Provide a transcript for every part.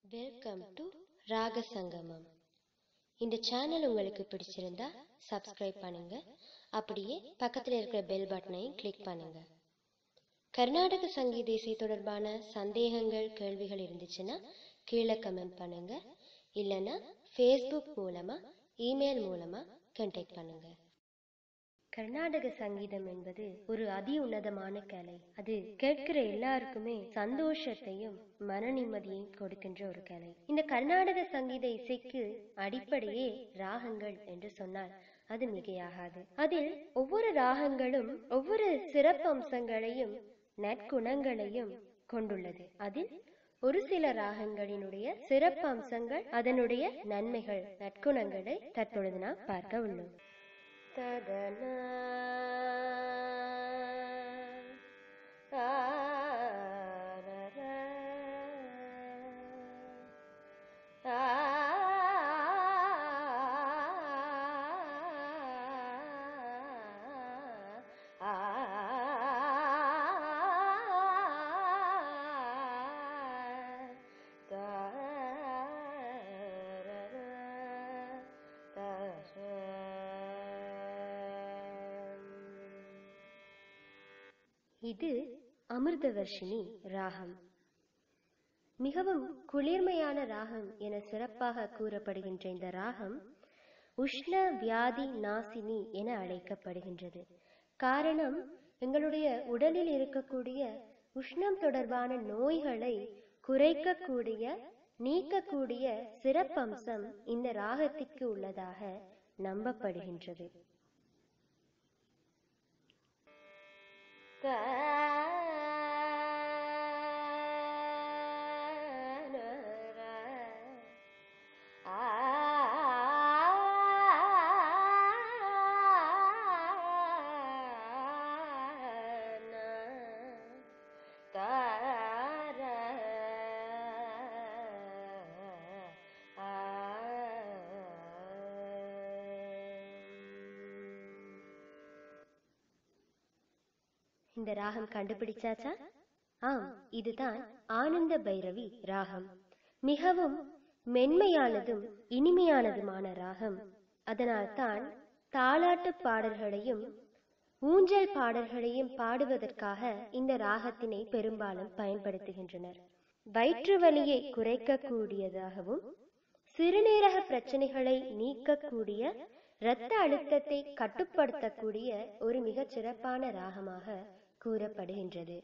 welcome to ராக சங்கமம் இந்த சேனல் உங்களுக்கு பிடிச்சிருந்தா சப்ஸ்கிரைப் பண்ணுங்க அப்படியே பக்கத்தில் இருக்கிற பெல் பட்டனையும் கிளிக் பண்ணுங்க கர்நாடக சங்கீத இசை தொடர்பான சந்தேகங்கள் கேள்விகள் இருந்துச்சுன்னா கீழே கமெண்ட் பண்ணுங்க இல்லைன்னா ஃபேஸ்புக் மூலமா இமெயில் மூலமா கான்டாக்ட் பண்ணுங்க கர்நாடக சங்கீதம் என்பது ஒரு அதி உன்னதமான கலை அது கேட்கிற எல்லாருக்குமே சந்தோஷத்தையும் மன நிம்மதியையும் கொடுக்கின்ற ஒரு கலை இந்த கர்நாடக சங்கீத இசைக்கு அடிப்படையே ராகங்கள் என்று சொன்னால் அது மிகையாகாது அதில் ஒவ்வொரு ராகங்களும் ஒவ்வொரு சிறப்பு அம்சங்களையும் நற்குணங்களையும் கொண்டுள்ளது அதில் ஒரு சில ராகங்களினுடைய சிறப்பு அம்சங்கள் அதனுடைய நன்மைகள் நற்குணங்களை தற்பொழுது நாம் பார்க்க உள்ளோம் ததன இது அமிர்தவர்ஷினி ராகம் மிகவும் குளிர்மையான ராகம் என சிறப்பாக கூறப்படுகின்ற இந்த ராகம் உஷ்ண வியாதி நாசினி என அழைக்கப்படுகின்றது காரணம் எங்களுடைய உடலில் இருக்கக்கூடிய உஷ்ணம் தொடர்பான நோய்களை குறைக்கக்கூடிய நீக்கக்கூடிய சிறப்பம்சம் இந்த ராகத்திற்கு உள்ளதாக நம்பப்படுகின்றது இந்த ராகம் கண்டுபிடிச்சாச்சா ஆம் இதுதான் ஆனந்த பைரவி ராகம் மிகவும் மென்மையானதும் இனிமையானதுமான ராகம் அதனால்தான் தாலாட்டு பாடல்களையும் ஊஞ்சல் பாடல்களையும் பாடுவதற்காக இந்த ராகத்தினை பெரும்பாலும் பயன்படுத்துகின்றனர் வயிற்று வலியை குறைக்கக்கூடியதாகவும் சிறுநீரக பிரச்சனைகளை நீக்கக்கூடிய இரத்த அழுத்தத்தை கட்டுப்படுத்தக்கூடிய ஒரு மிகச் சிறப்பான ராகமாக கூறப்படுகின்றது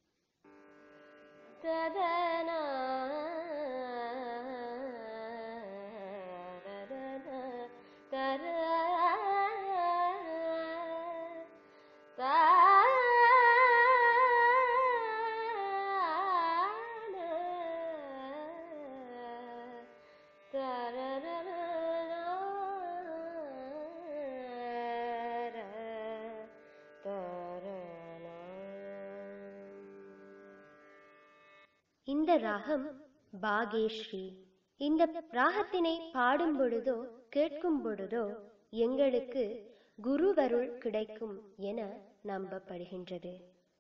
இந்த ராகம் பாகேஸ்ரீ இந்த ராகத்தினை பாடும் பொழுதோ கேட்கும் பொழுதோ எங்களுக்கு குருவருள் கிடைக்கும் என நம்பப்படுகின்றது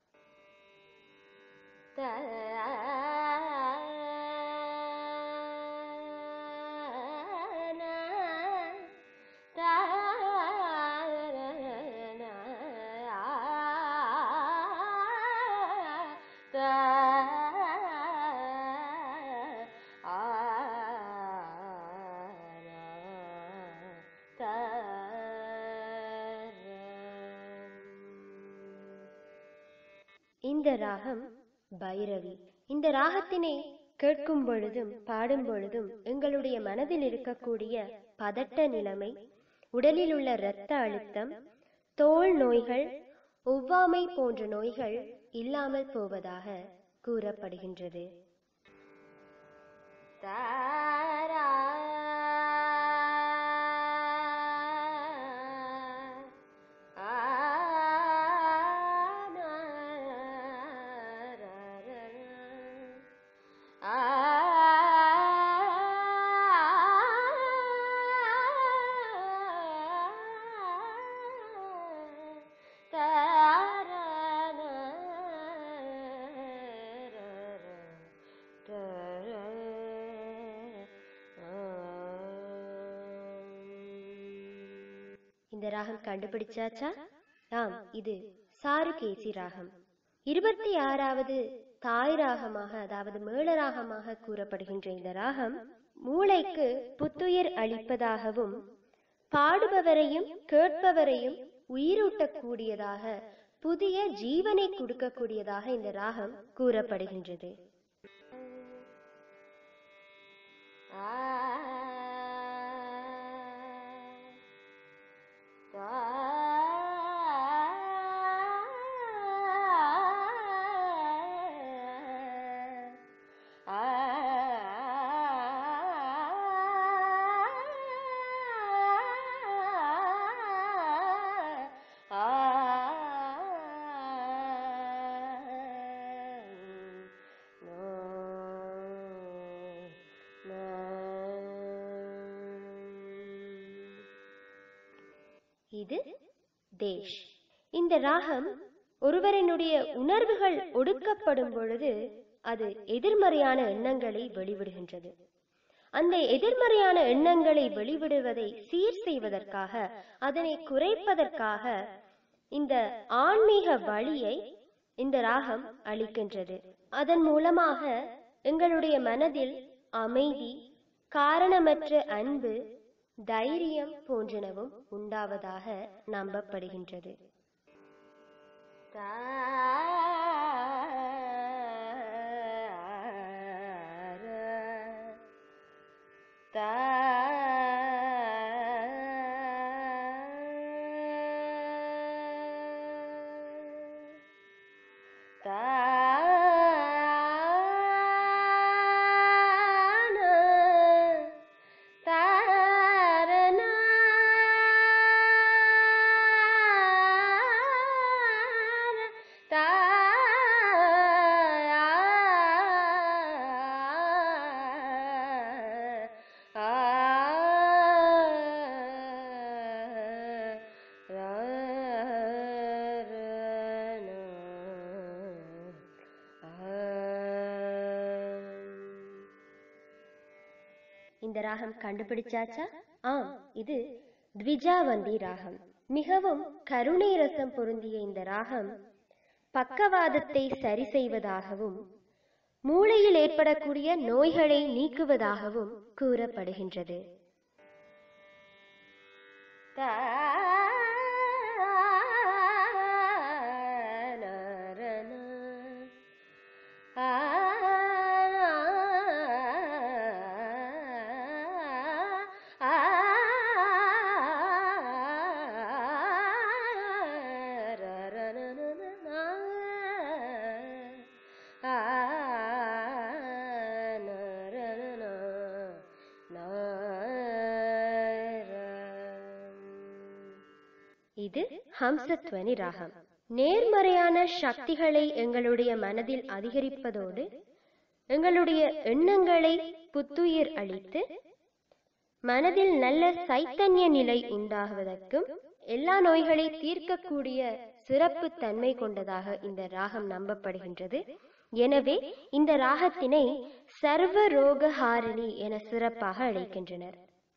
இந்த ராகம் பைரவி இந்த ராகத்தினை கேட்கும் பொழுதும் பாடும் பொழுதும் எங்களுடைய மனதில் இருக்கக்கூடிய பதட்ட நிலைமை உடலில் உள்ள இரத்த அழுத்தம் தோல் நோய்கள் ஒவ்வாமை போன்ற நோய்கள் இல்லாமல் போவதாக கூறப்படுகின்றது தாரா இந்த ராகம் கண்டுபிடிச்சாச்சா ஆம் இது சாருகேசி ராகம் இருபத்தி ஆறாவது தாய் ராகமாக அதாவது மேள ராகமாக கூறப்படுகின்ற இந்த ராகம் மூளைக்கு புத்துயிர் அளிப்பதாகவும் பாடுபவரையும் கேட்பவரையும் உயிரூட்டக்கூடியதாக புதிய ஜீவனை கொடுக்கக்கூடியதாக இந்த ராகம் கூறப்படுகின்றது இது தேஷ் இந்த ராகம் ஒருவரினுடைய உணர்வுகள் ஒடுக்கப்படும் பொழுது அது எதிர்மறையான எண்ணங்களை வெளிவிடுகின்றது அந்த எதிர்மறையான எண்ணங்களை வெளிவிடுவதை சீர் செய்வதற்காக அதனை குறைப்பதற்காக இந்த ஆன்மீக வழியை இந்த ராகம் அளிக்கின்றது அதன் மூலமாக எங்களுடைய மனதில் அமைதி காரணமற்ற அன்பு தைரியம் போன்றனவும் உண்டாவதாக நம்பப்படுகின்றது இந்த ராகம் கண்டுபிடிச்சாச்சா ஆம் இது த்விஜாவந்தி ராகம் மிகவும் கருணை ரசம் பொருந்திய இந்த ராகம் பக்கவாதத்தை சரி செய்வதாகவும் மூளையில் ஏற்படக்கூடிய நோய்களை நீக்குவதாகவும் கூறப்படுகின்றது இது ஹம்சத்வனி ராகம் நேர்மறையான சக்திகளை எங்களுடைய மனதில் அதிகரிப்பதோடு எங்களுடைய எண்ணங்களை புத்துயிர் அளித்து மனதில் நல்ல சைத்தன்ய நிலை உண்டாகுவதற்கும் எல்லா நோய்களை தீர்க்கக்கூடிய சிறப்பு தன்மை கொண்டதாக இந்த ராகம் நம்பப்படுகின்றது எனவே இந்த ராகத்தினை சர்வ ரோகஹாரிணி என சிறப்பாக அழைக்கின்றனர்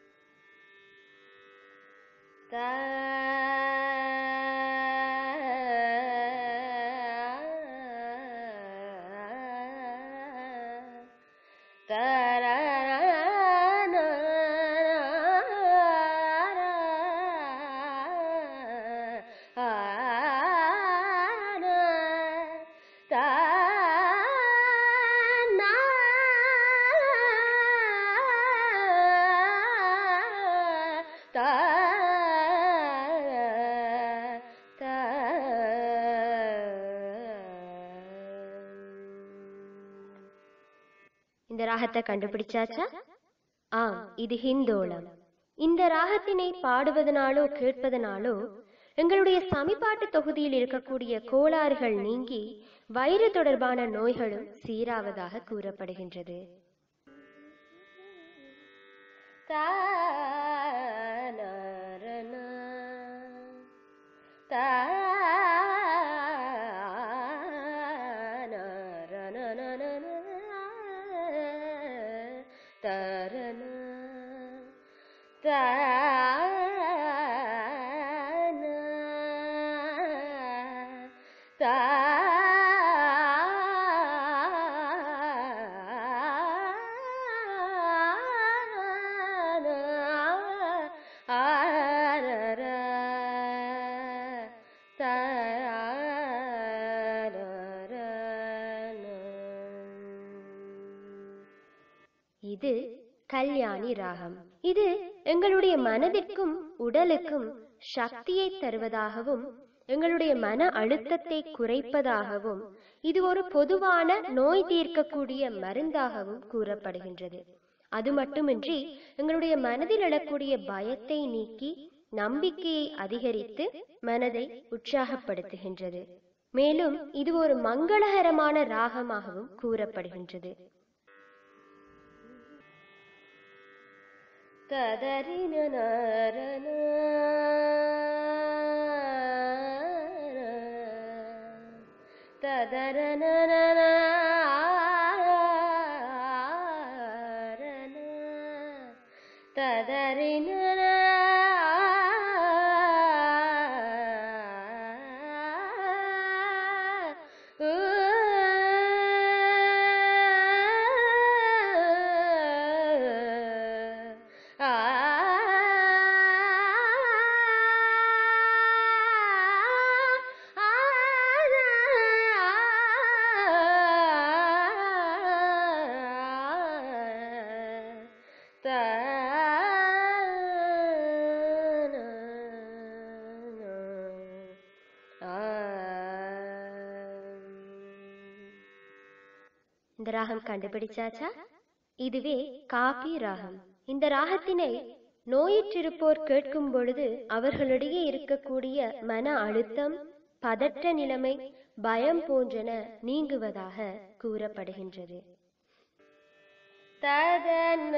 இந்த ராகத்தை கண்டுபிடிச்சாச்சா ஆம் இது ஹிந்தோளம் இந்த ராகத்தினை பாடுவதனாலோ கேட்பதனாலோ எங்களுடைய சமிபாட்டு தொகுதியில் இருக்கக்கூடிய கோளாறுகள் நீங்கி வயிறு தொடர்பான நோய்களும் சீராவதாக கூறப்படுகின்றது இது கல்யாணி ராகம் இது எங்களுடைய மனதிற்கும் உடலுக்கும் சக்தியை தருவதாகவும் எங்களுடைய மன அழுத்தத்தை குறைப்பதாகவும் இது ஒரு பொதுவான நோய் தீர்க்கக்கூடிய மருந்தாகவும் கூறப்படுகின்றது அது மட்டுமின்றி எங்களுடைய மனதில் எழக்கூடிய பயத்தை நீக்கி நம்பிக்கையை அதிகரித்து மனதை உற்சாகப்படுத்துகின்றது மேலும் இது ஒரு மங்களகரமான ராகமாகவும் கூறப்படுகின்றது இந்த ராகம் கண்டுபிடிச்சாச்சா இதுவே காபி ராகம் இந்த ராகத்தினை நோயிற்றிருப்போர் கேட்கும் பொழுது அவர்களிடையே இருக்கக்கூடிய மன அழுத்தம் பதற்ற நிலைமை பயம் போன்றன நீங்குவதாக கூறப்படுகின்றது ததன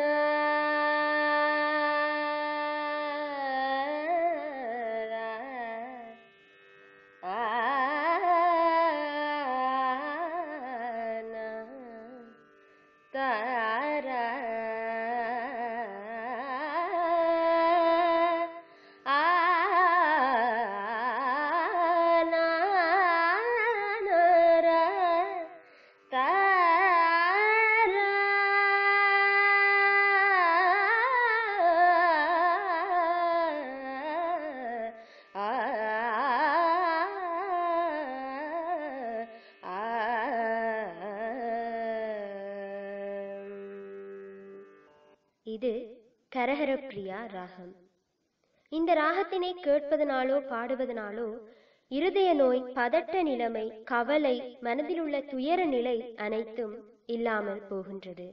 இது கரஹரப்பிரியா ராகம் இந்த ராகத்தினை கேட்பதனாலோ பாடுவதனாலோ இருதய நோய் பதட்ட நிலைமை கவலை மனதில் உள்ள துயர நிலை அனைத்தும் இல்லாமல் போகின்றது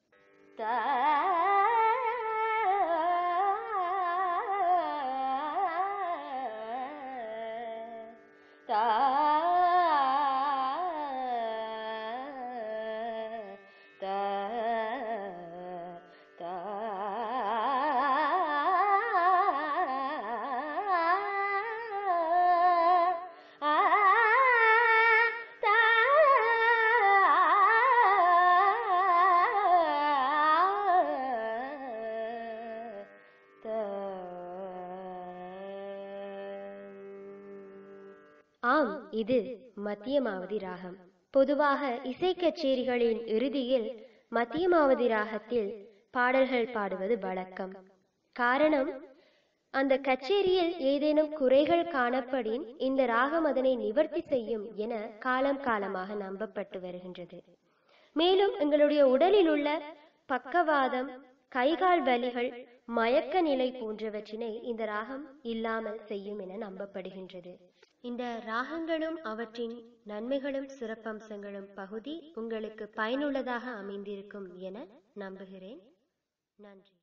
ஆம் இது மத்தியமாவதி ராகம் பொதுவாக இசை கச்சேரிகளின் இறுதியில் மத்தியமாவதி ராகத்தில் பாடல்கள் பாடுவது வழக்கம் காரணம் அந்த கச்சேரியில் ஏதேனும் குறைகள் காணப்படின் இந்த ராகம் அதனை நிவர்த்தி செய்யும் என காலம் காலமாக நம்பப்பட்டு வருகின்றது மேலும் எங்களுடைய உடலில் உள்ள பக்கவாதம் கைகால் வலிகள் மயக்க நிலை போன்றவற்றினை இந்த ராகம் இல்லாமல் செய்யும் என நம்பப்படுகின்றது இந்த ராகங்களும் அவற்றின் நன்மைகளும் சிறப்பம்சங்களும் பகுதி உங்களுக்கு பயனுள்ளதாக அமைந்திருக்கும் என நம்புகிறேன் நன்றி